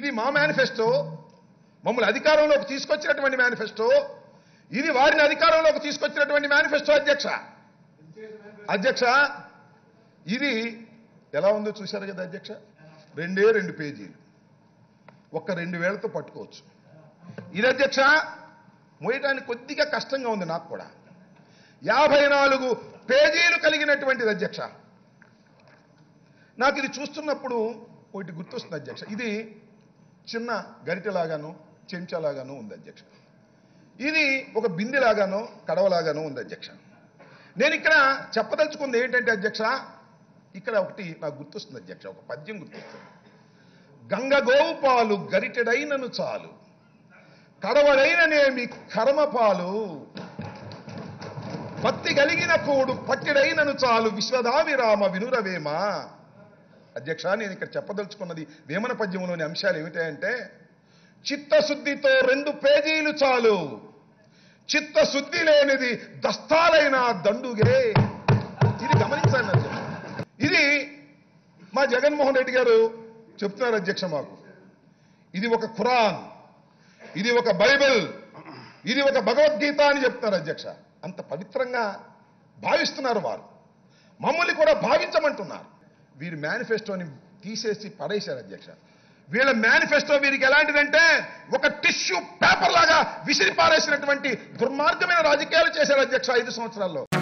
ఇది మా మేనిఫెస్టో మమ్మల్ని అధికారంలోకి తీసుకొచ్చినటువంటి మేనిఫెస్టో ఇది వారిని అధికారంలోకి తీసుకొచ్చినటువంటి మేనిఫెస్టో అధ్యక్ష అధ్యక్ష ఇది ఎలా ఉందో చూశారు కదా అధ్యక్ష రెండే రెండు పేజీలు ఒక్క రెండు వేలతో పట్టుకోవచ్చు ఇది అధ్యక్ష మోయటానికి కొద్దిగా కష్టంగా ఉంది నాకు కూడా యాభై నాలుగు పేజీలు కలిగినటువంటిది అధ్యక్ష నాకు ఇది చూస్తున్నప్పుడు ఒకటి గుర్తొస్తుంది అధ్యక్ష ఇది చిన్న గరిటెలాగాను చెంచాలాగాను ఉంది అధ్యక్ష ఇది ఒక బిందెలాగాను కడవలాగాను ఉంది అధ్యక్ష నేను ఇక్కడ చెప్పదలుచుకుంది ఏంటంటే అధ్యక్ష ఇక్కడ ఒకటి నాకు గుర్తొస్తుంది అధ్యక్ష ఒక పద్యం గుర్తొస్తుంది గంగ గోవు పాలు గరిటెడైనను చాలు కడవడైననేమి కర్మపాలు పత్తి కలిగిన కోడు పట్టిడైనను చాలు విశ్వదావిరామ వినురవేమ అధ్యక్ష నేను ఇక్కడ చెప్పదలుచుకున్నది వేమన పద్యంలోని అంశాలు ఏమిటంటే చిత్తశుద్ధితో రెండు పేజీలు చాలు చిత్తశుద్ధి లేనిది దస్తాలైన దండుగే ఇది గమనించండి అధ్యక్ష ఇది మా జగన్మోహన్ రెడ్డి గారు చెప్తున్నారు అధ్యక్ష మాకు ఇది ఒక ఖురాన్ ఇది ఒక బైబిల్ ఇది ఒక భగవద్గీత అని చెప్తున్నారు అధ్యక్ష అంత పవిత్రంగా భావిస్తున్నారు వారు మమ్మల్ని కూడా భావించమంటున్నారు వీరి మేనిఫెస్టోని తీసేసి పడేశారు అధ్యక్ష వీళ్ళ మేనిఫెస్టో వీరికి ఎలాంటిదంటే ఒక టిష్యూ పేపర్ లాగా విసిరి పారేసినటువంటి దుర్మార్గమైన రాజకీయాలు చేశారు అధ్యక్ష ఐదు సంవత్సరాల్లో